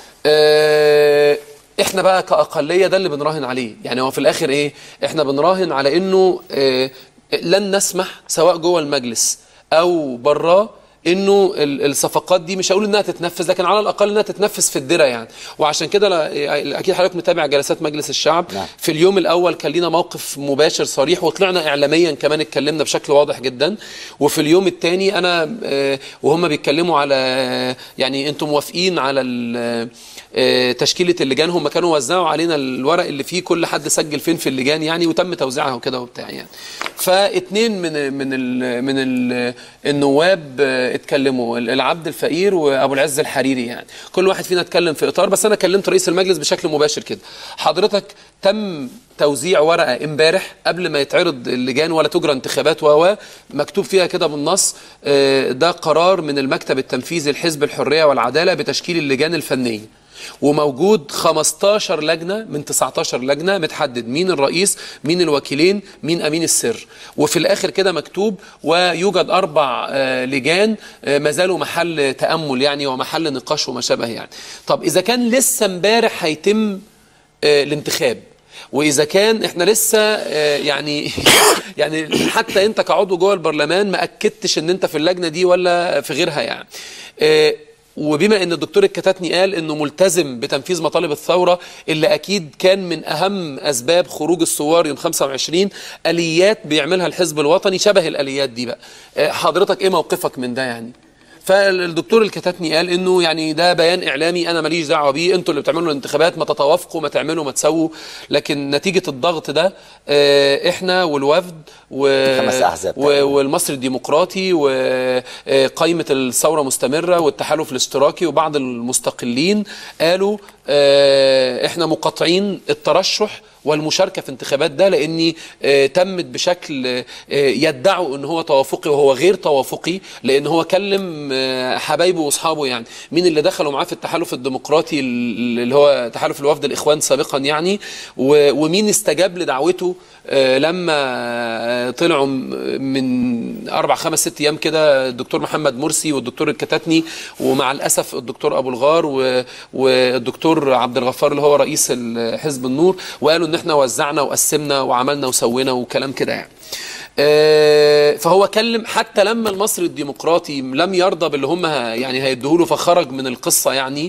آه، احنا بقى كأقلية ده اللي بنراهن عليه يعني هو في الآخر ايه احنا بنراهن على انه آه، لن نسمح سواء جوه المجلس او براه انه ال- الصفقات دي مش هقول انها تتنفذ لكن على الاقل انها تتنفذ في الدره يعني وعشان كده لا- اكيد حضرتك متابع جلسات مجلس الشعب نعم. في اليوم الاول كان لينا موقف مباشر صريح وطلعنا اعلاميا كمان اتكلمنا بشكل واضح جدا وفي اليوم الثاني انا آه، وهم بيتكلموا على آه، يعني انتم موافقين على ال- آه، تشكيله اللجان هم كانوا وزعوا علينا الورق اللي فيه كل حد سجل فين في اللجان يعني وتم توزيعها وكده وبتاع يعني فاتنين من من ال من ال النواب آه، اتكلموا العبد الفقير وابو العز الحريري يعني كل واحد فينا اتكلم في اطار بس انا كلمت رئيس المجلس بشكل مباشر كده حضرتك تم توزيع ورقه امبارح قبل ما يتعرض اللجان ولا تجرى انتخابات و مكتوب فيها كده بالنص آه، ده قرار من المكتب التنفيذي لحزب الحريه والعداله بتشكيل اللجان الفنيه وموجود 15 لجنه من 19 لجنه متحدد مين الرئيس مين الوكيلين مين امين السر وفي الاخر كده مكتوب ويوجد اربع آه، لجان آه، ما زالوا محل تامل يعني ومحل نقاش وما شابه يعني طب اذا كان لسه امبارح هيتم آه، الانتخاب واذا كان احنا لسه آه، يعني يعني حتى انت كعضو جوه البرلمان ما اكدتش ان انت في اللجنه دي ولا في غيرها يعني آه، وبما ان الدكتور الكتاتني قال انه ملتزم بتنفيذ مطالب الثوره اللي اكيد كان من اهم اسباب خروج الثوار يوم 25 اليات بيعملها الحزب الوطني شبه الاليات دي بقى آه، حضرتك ايه موقفك من ده يعني فالدكتور الكتاتني قال انه يعني ده بيان اعلامي انا ماليش دعوه بيه انتوا اللي بتعملوا الانتخابات ما تتوافقوا ما تعملوا ما تسووا لكن نتيجه الضغط ده آه، احنا والوفد و خمس أحزاب و- تقريباً. والمصري الديمقراطي وقائمة الثورة مستمرة والتحالف الاشتراكي وبعض المستقلين قالوا آه، احنا مقاطعين الترشح والمشاركة في انتخابات ده لأني آه، تمت بشكل آه، يدعوا ان هو توافقي وهو غير توافقي لأن هو كلم آه، حبايبه واصحابه يعني مين اللي دخلوا معاه في التحالف الديمقراطي اللي هو تحالف الوفد الإخوان سابقا يعني و- ومين استجاب لدعوته آه، لما آه، طلعوا م- من اربع خمس ست ايام كده الدكتور محمد مرسي والدكتور الكتاتني ومع الاسف الدكتور ابو الغار و- والدكتور عبد الغفار اللي هو رئيس ال- حزب النور وقالوا ان احنا وزعنا وقسمنا وعملنا وسوينا وكلام كده يعني آه، فهو كلم حتى لما المصري الديمقراطي لم يرضى باللي هم ه- يعني هيدوه له فخرج من القصه يعني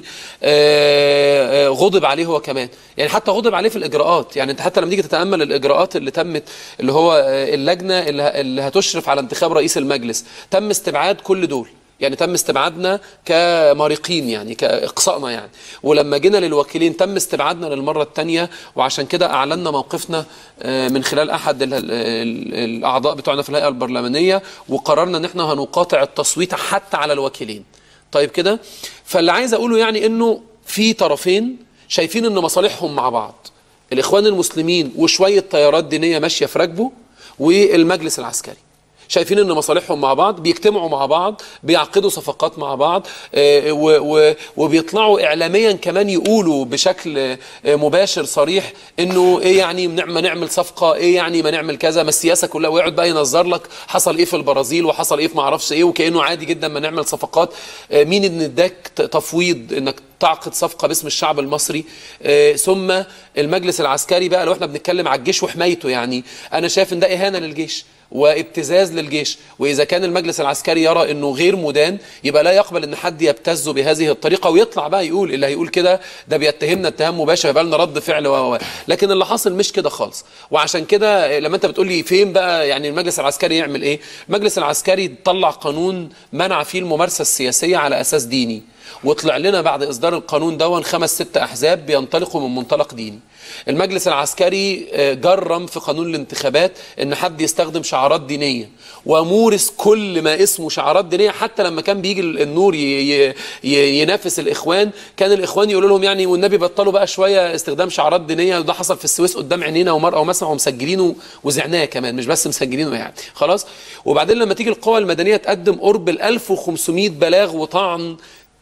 آه، آه، غضب عليه هو كمان يعني حتى غضب عليه في الاجراءات يعني انت حتى لما تيجي تتامل الاجراءات اللي تمت اللي هو آه، اللجنه اللي ه- اللي هتشرف على انتخاب رئيس المجلس تم استبعاد كل دول يعني تم استبعادنا كمارقين يعني كاقصائنا يعني ولما جينا للوكيلين تم استبعادنا للمره الثانيه وعشان كده اعلنا موقفنا آه، من خلال احد ال- ال- الاعضاء بتوعنا في الهيئه البرلمانيه وقررنا ان احنا هنقاطع التصويت حتى على الوكيلين طيب كده فاللي عايز اقوله يعني انه في طرفين شايفين ان مصالحهم مع بعض الاخوان المسلمين وشويه تيارات دينيه ماشيه في ركبه والمجلس العسكري شايفين ان مصالحهم مع بعض بيجتمعوا مع بعض بيعقدوا صفقات مع بعض آه، و- و- وبيطلعوا اعلاميا كمان يقولوا بشكل آه، مباشر صريح انه ايه يعني ما نعمل صفقه ايه يعني ما نعمل كذا ما السياسه كلها ويقعد بقى ينظر لك حصل ايه في البرازيل وحصل ايه في ما اعرفش ايه وكانه عادي جدا ما نعمل صفقات آه، مين ان اداك ت- تفويض انك تعقد صفقه باسم الشعب المصري آه، ثم المجلس العسكري بقى لو احنا بنتكلم على الجيش وحمايته يعني انا شايف ان ده اهانه للجيش وابتزاز للجيش واذا كان المجلس العسكري يرى انه غير مدان يبقى لا يقبل ان حد يبتزه بهذه الطريقه ويطلع بقى يقول اللي هيقول كده ده بيتهمنا اتهام مباشر يبقى لنا رد فعل و و و. لكن اللي حاصل مش كده خالص وعشان كده لما انت بتقول لي فين بقى يعني المجلس العسكري يعمل ايه المجلس العسكري طلع قانون منع فيه الممارسه السياسيه على اساس ديني وطلع لنا بعد اصدار القانون دون خمس ست احزاب بينطلقوا من منطلق ديني المجلس العسكري آه، جرم في قانون الانتخابات ان حد يستخدم شعارات دينيه ومورس كل ما اسمه شعارات دينيه حتى لما كان بيجي النور ي- ي- ي- ينافس الاخوان كان الاخوان يقولوا لهم يعني والنبي بطلوا بقى شويه استخدام شعارات دينيه وده حصل في السويس قدام عينينا ومرأة ومسمع ومسجلينه وزعناه كمان مش بس مسجلينه يعني خلاص وبعدين لما تيجي القوى المدنيه تقدم قرب ال 1500 بلاغ وطعن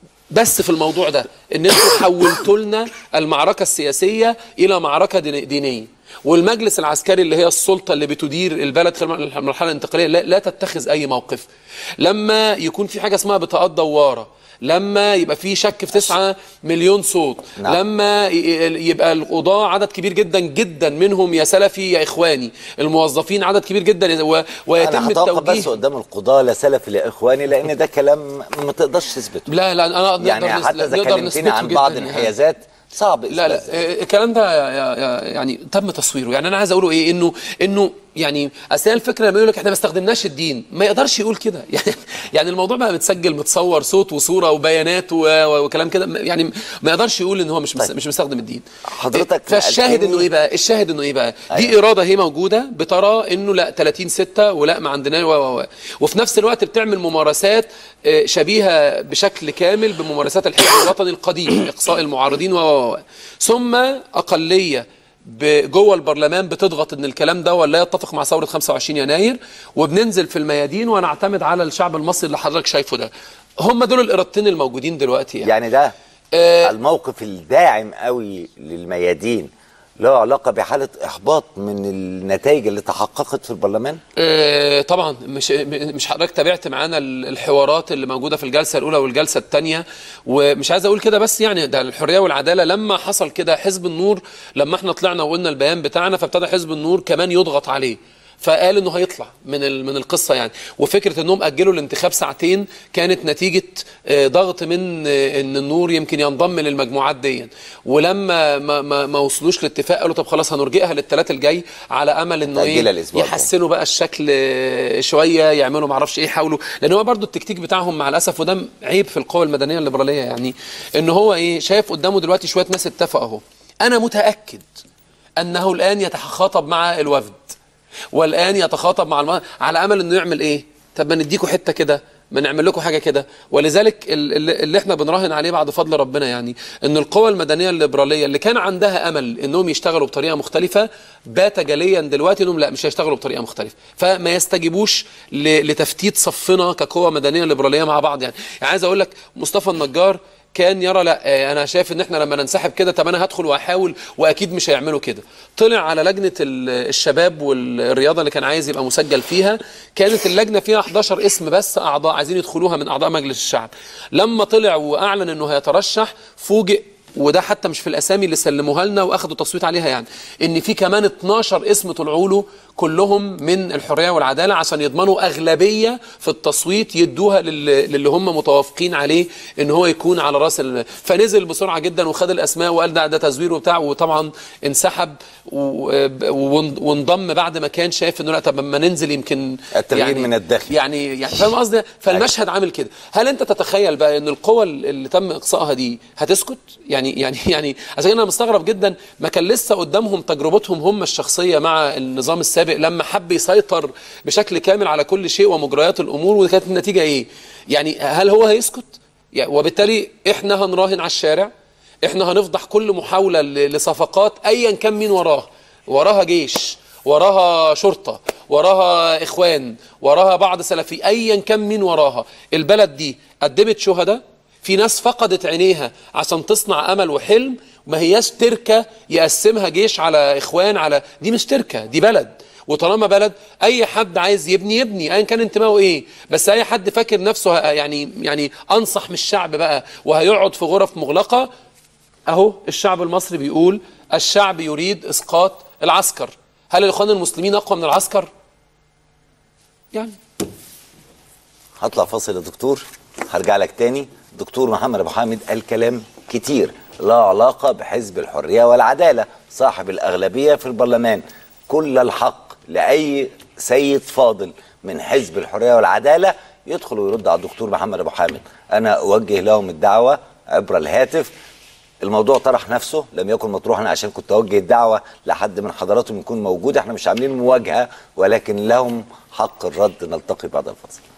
بس في الموضوع ده ان انتوا حولتوا لنا المعركه السياسيه الى معركه دين- دينيه والمجلس العسكري اللي هي السلطه اللي بتدير البلد خلال المرحله الانتقاليه لا, لا تتخذ اي موقف لما يكون في حاجه اسمها بطاقات دواره لما يبقى في شك في 9 مليون صوت نعم. لما ي- يبقى القضاة عدد كبير جدا جدا منهم يا سلفي يا اخواني الموظفين عدد كبير جدا و- ويتم انا هتوقف التوجيه بس قدام القضاه لا سلفي لا اخواني لان ده كلام ما تقدرش تثبته لا لا انا نقدر يعني نس- حتى اذا نقدر كلمتني نثبته عن جداً بعض يعني. الانحيازات صعب لا لا إثبات. آه، الكلام ده يا- يا- يعني تم تصويره يعني انا عايز اقوله ايه انه انه يعني اصل هي الفكره لما يقول لك احنا ما استخدمناش الدين ما يقدرش يقول كده يعني يعني الموضوع بقى متسجل متصور صوت وصوره وبيانات و- و- وكلام كده يعني ما يقدرش يقول ان هو مش مس- طيب. مش مستخدم الدين حضرتك فالشاهد نقلتني- انه ايه بقى الشاهد انه ايه بقى دي أيوة. اراده هي موجوده بترى انه لا 30 6 ولا ما عندناش و و و وفي نفس الوقت بتعمل ممارسات آه، شبيهه بشكل كامل بممارسات الحزب الوطني القديم اقصاء المعارضين و و و ثم اقليه ب- جوه البرلمان بتضغط ان الكلام ده ولا يتفق مع ثوره 25 يناير وبننزل في الميادين ونعتمد على الشعب المصري اللي حضرتك شايفه ده هم دول الارادتين الموجودين دلوقتي يعني, يعني ده آه، الموقف الداعم قوي للميادين له علاقه بحاله احباط من النتائج اللي تحققت في البرلمان آه، طبعا مش م- مش حضرتك تابعت معانا ال- الحوارات اللي موجوده في الجلسه الاولى والجلسه الثانيه ومش عايز اقول كده بس يعني ده الحريه والعداله لما حصل كده حزب النور لما احنا طلعنا وقلنا البيان بتاعنا فابتدى حزب النور كمان يضغط عليه فقال انه هيطلع من ال- من القصه يعني وفكره انهم اجلوا الانتخاب ساعتين كانت نتيجه آه، ضغط من آه، ان النور يمكن ينضم للمجموعات دي ولما ما, ما, ما وصلوش لاتفاق قالوا طب خلاص هنرجئها للثلاث الجاي على امل انه تأجلها ايه الأسبوع الجاي. يحسنوا بقى الشكل آه، شويه يعملوا معرفش ايه يحاولوا لان هو برضو التكتيك بتاعهم مع الاسف وده عيب في القوى المدنيه الليبراليه يعني ان هو ايه شايف قدامه دلوقتي شويه ناس اتفقوا اهو انا متاكد انه الان يتخاطب مع الوفد والان يتخاطب مع الم... على امل انه يعمل ايه طب ما نديكوا حته كده ما نعمل لكم حاجه كده ولذلك ال- ال- اللي احنا بنراهن عليه بعد فضل ربنا يعني ان القوى المدنيه الليبراليه اللي كان عندها امل انهم يشتغلوا بطريقه مختلفه بات جليا دلوقتي انهم لا مش هيشتغلوا بطريقه مختلفه فما يستجيبوش ل- لتفتيت صفنا كقوى مدنيه ليبراليه مع بعض يعني, يعني عايز اقول لك مصطفى النجار كان يرى لا آه، انا شايف ان احنا لما ننسحب كده طب انا هدخل واحاول واكيد مش هيعملوا كده طلع على لجنه ال- الشباب والرياضه اللي كان عايز يبقى مسجل فيها كانت اللجنه فيها 11 اسم بس اعضاء عايزين يدخلوها من اعضاء مجلس الشعب لما طلع واعلن انه هيترشح فوجئ وده حتى مش في الاسامي اللي سلموها لنا واخدوا تصويت عليها يعني ان في كمان 12 اسم طلعوا له كلهم من الحريه والعداله عشان يضمنوا اغلبيه في التصويت يدوها لل- للي هم متوافقين عليه ان هو يكون على راس ال... فنزل بسرعه جدا وخد الاسماء وقال ده ده تزوير وبتاع وطبعا انسحب و- وان- وانضم بعد ما كان شايف انه لا طب ما ننزل يمكن التغيير من الداخل. يعني يعني فاهم قصدي فالمشهد عامل كده هل انت تتخيل بقى ان القوى اللي تم اقصائها دي هتسكت يعني يعني يعني عشان كده انا مستغرب جدا ما كان لسه قدامهم تجربتهم هم الشخصيه مع النظام السابق لما حب يسيطر بشكل كامل على كل شيء ومجريات الامور وكانت النتيجه ايه يعني هل هو هيسكت يعني وبالتالي احنا هنراهن على الشارع احنا هنفضح كل محاوله ل- لصفقات ايا كان مين وراها وراها جيش وراها شرطه وراها اخوان وراها بعض سلفي ايا كان مين وراها البلد دي قدمت شهداء في ناس فقدت عينيها عشان تصنع امل وحلم ما هياش تركه يقسمها جيش على اخوان على دي مش تركه دي بلد وطالما بلد اي حد عايز يبني يبني ايا كان انتمائه ايه بس اي حد فاكر نفسه ه- يعني يعني انصح من الشعب بقى وهيقعد في غرف مغلقه اهو الشعب المصري بيقول الشعب يريد اسقاط العسكر هل الاخوان المسلمين اقوى من العسكر يعني هطلع فاصل يا دكتور هرجع لك تاني دكتور محمد ابو حامد قال كلام كتير لا علاقه بحزب الحريه والعداله صاحب الاغلبيه في البرلمان كل الحق لاي سيد فاضل من حزب الحريه والعداله يدخل ويرد على الدكتور محمد ابو حامد انا اوجه لهم الدعوه عبر الهاتف الموضوع طرح نفسه لم يكن مطروحا عشان كنت اوجه الدعوه لحد من حضراتهم يكون موجود احنا مش عاملين مواجهه ولكن لهم حق الرد نلتقي بعد الفاصل